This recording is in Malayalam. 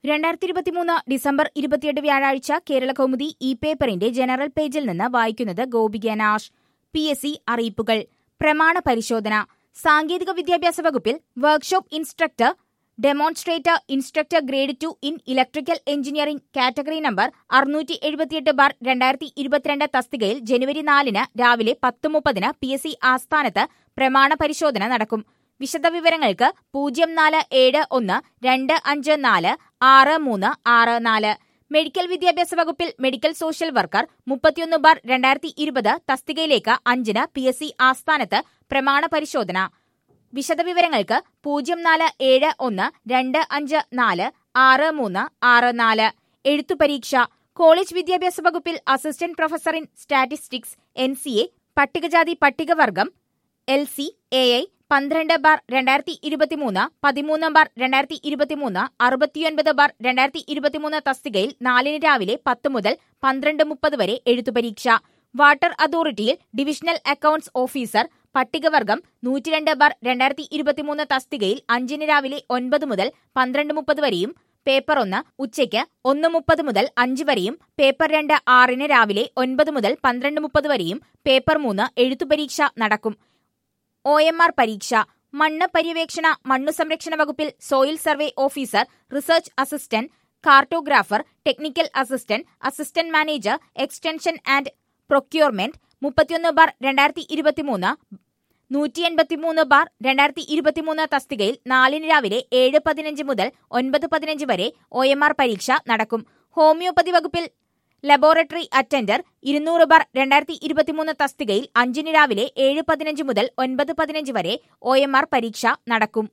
രണ്ടായിരത്തി ഇരുപത്തിമൂന്ന് ഡിസംബർ ഇരുപത്തിയെട്ട് വ്യാഴാഴ്ച കേരള കൗമുദി ഇ പേപ്പറിന്റെ ജനറൽ പേജിൽ നിന്ന് വായിക്കുന്നത് Gopika Nash P S C അറിയിപ്പുകൾ പ്രമാണ പരിശോധന സാങ്കേതിക വിദ്യാഭ്യാസ വകുപ്പിൽ workshop instructor demonstrator instructor grade two in electrical engineering category number അറുന്നൂറ്റി എഴുപത്തിയെട്ട് ബാർ രണ്ടായിരത്തി ഇരുപത്തിരണ്ട് തസ്തികയിൽ ജനുവരി നാലിന് രാവിലെ പത്ത് മുപ്പതിന് പി എസ് സി ആസ്ഥാനത്ത് പ്രമാണ പരിശോധന നടക്കും വിശദവിവരങ്ങൾക്ക് പൂജ്യം നാല് ഏഴ് ഒന്ന് രണ്ട് അഞ്ച് നാല് ആറ് മൂന്ന് ആറ് നാല് മെഡിക്കൽ വിദ്യാഭ്യാസ വകുപ്പിൽ മെഡിക്കൽ സോഷ്യൽ വർക്കർ മുപ്പത്തിയൊന്ന് ബാർ രണ്ടായിരത്തി ഇരുപത് തസ്തികയിലേക്ക് അഞ്ചിന് പി എസ് സി ആസ്ഥാനത്ത് പ്രമാണ പരിശോധന വിശദവിവരങ്ങൾക്ക് പൂജ്യം നാല് ഏഴ് ഒന്ന് രണ്ട് അഞ്ച് നാല് ആറ് മൂന്ന് ആറ് നാല് എഴുത്തു പരീക്ഷ കോളേജ് വിദ്യാഭ്യാസ വകുപ്പിൽ assistant professor in statistics N C A പട്ടികജാതി പട്ടികവർഗം എൽ സി എ ഐ പന്ത്രണ്ട് ബാർ രണ്ടായിരത്തി ഇരുപത്തിമൂന്ന് പതിമൂന്ന് ബാർ രണ്ടായിരത്തി ഇരുപത്തിമൂന്ന് അറുപത്തിയൊൻപത് ബാർ രണ്ടായിരത്തി ഇരുപത്തിമൂന്ന് തസ്തികയിൽ നാലിന് രാവിലെ പത്ത് മുതൽ പന്ത്രണ്ട് മുപ്പത് വരെ എഴുത്തുപരീക്ഷ വാട്ടർ അതോറിറ്റിയിൽ ഡിവിഷണൽ അക്കൌണ്ട്സ് ഓഫീസർ പട്ടികവർഗം നൂറ്റിരണ്ട് ബാർ രണ്ടായിരത്തി ഇരുപത്തിമൂന്ന് തസ്തികയിൽ അഞ്ചിന് രാവിലെ ഒൻപത് മുതൽ പന്ത്രണ്ട് മുപ്പത് വരെയും പേപ്പർ ഒന്ന് ഉച്ചയ്ക്ക് ഒന്ന് മുപ്പത് മുതൽ അഞ്ച് വരെയും പേപ്പർ രണ്ട് ആറിന് രാവിലെ ഒൻപത് മുതൽ പന്ത്രണ്ട് മുപ്പത് വരെയും പേപ്പർ മൂന്ന് എഴുത്തുപരീക്ഷ നടക്കും ഒ എം ആർ പരീക്ഷ മണ്ണ് പര്യവേക്ഷണ മണ്ണു സംരക്ഷണ വകുപ്പിൽ soil survey officer research assistant cartographer technical assistant assistant manager extension and procurement മുപ്പത്തിയൊന്ന് ബാർ രണ്ടായിരത്തി ഇരുപത്തിമൂന്ന് നൂറ്റി എൺപത്തിമൂന്ന് ബാർ രണ്ടായിരത്തി ഇരുപത്തിമൂന്ന് തസ്തികയിൽ നാലിന് രാവിലെ ഏഴ് പതിനഞ്ച് മുതൽ ഒൻപത് പതിനഞ്ച് വരെ ഒ എം ആർ പരീക്ഷ നടക്കും ഹോമിയോപ്പതി വകുപ്പിൽ ലബോറട്ടറി അറ്റൻഡർ ഇരുന്നൂറ് ബാർ രണ്ടായിരത്തി ഇരുപത്തിമൂന്ന് തസ്തികയിൽ അഞ്ചിന് രാവിലെ ഏഴ് പതിനഞ്ച് മുതൽ ഒൻപത് പതിനഞ്ച് വരെ ഒ എം ആർ പരീക്ഷ നടക്കും